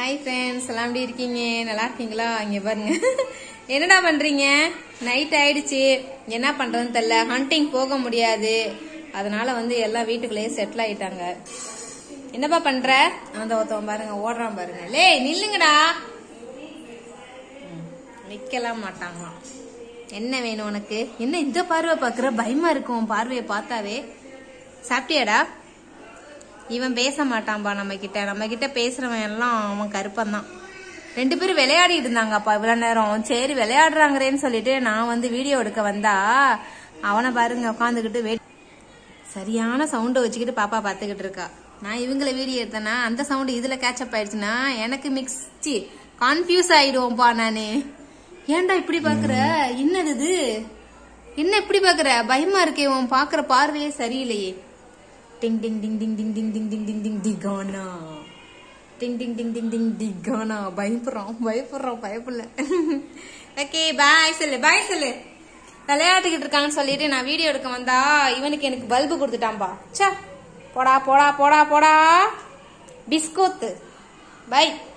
hi friends எல்லாம் எப்படி இருக்கீங்க நல்லா இருக்கீங்களா இங்க பாருங்க என்னடா பண்றீங்க நைட் ஆயிடுச்சு என்ன பண்றதுன்னு தெரியல ஹண்டிங் போக முடியாது அதனால வந்து எல்லாம் வீட்டுக்குள்ளேயே செட்டில் ஆயிட்டாங்க என்னப்பா பண்ற அந்த ஒருத்தவன் பாருங்க ஓடுறான் பாருங்க லே நில்லுங்கடா ம், நிக்கலாம் மாட்டாங்களாம் என்ன வேணும் உனக்கு என்ன இந்த பார்வை பாக்குற பயமா இருக்கும் உன் பார்வையை பார்த்தாவே சாப்பிட்டியாடா இவன் பேச மாட்டான்பா நம்ம கிட்ட நம்ம கிட்ட பேசுறவன் எல்லாம் அவன் கருப்பன் தான் ரெண்டு பேரும் விளையாடிட்டு இருந்தாங்கப்பா இவ்வளவு நேரம் சரி விளையாடுறாங்களேன்னு சொல்லிட்டு நான் வந்து வீடியோ எடுக்க வந்தா அவனை பாருங்க உட்காந்துக்கிட்டு வே சரியான சவுண்டை வச்சுக்கிட்டு பாப்பா பார்த்துக்கிட்டு இருக்கா நான் இவங்கள வீடியோ எடுத்தேன்னா அந்த சவுண்டு இதுல கேட்சப் ஆயிடுச்சுன்னா எனக்கு மிக்ஸ்டி கன்ஃபியூஸ் ஆயிடுவோம்ப்பா நானு ஏன்டா இப்படி பாக்குற என்னது இது என்ன இப்படி பாக்குற பயமா இருக்கே உன் பாக்குற பார்வையே சரியில்லையே டிங் டிங் டிங் டிங் டிங் டிங் டிங் டிங் டிங் டிங் டிகானா டிங் டிங் டிங் டிங் டிங் டிகானா பயப்படுறோம் பயப்படுறோம் பயப்படல ஓகே பாய் சொல்லு பாய் சொல்லு விளையாட்டுக்கிட்டு இருக்கான்னு சொல்லிட்டு நான் வீடியோ எடுக்க வந்தா இவனுக்கு எனக்கு பல்பு கொடுத்துட்டான்பா ச்சே போடா போடா போடா போடா பிஸ்கோத்து பை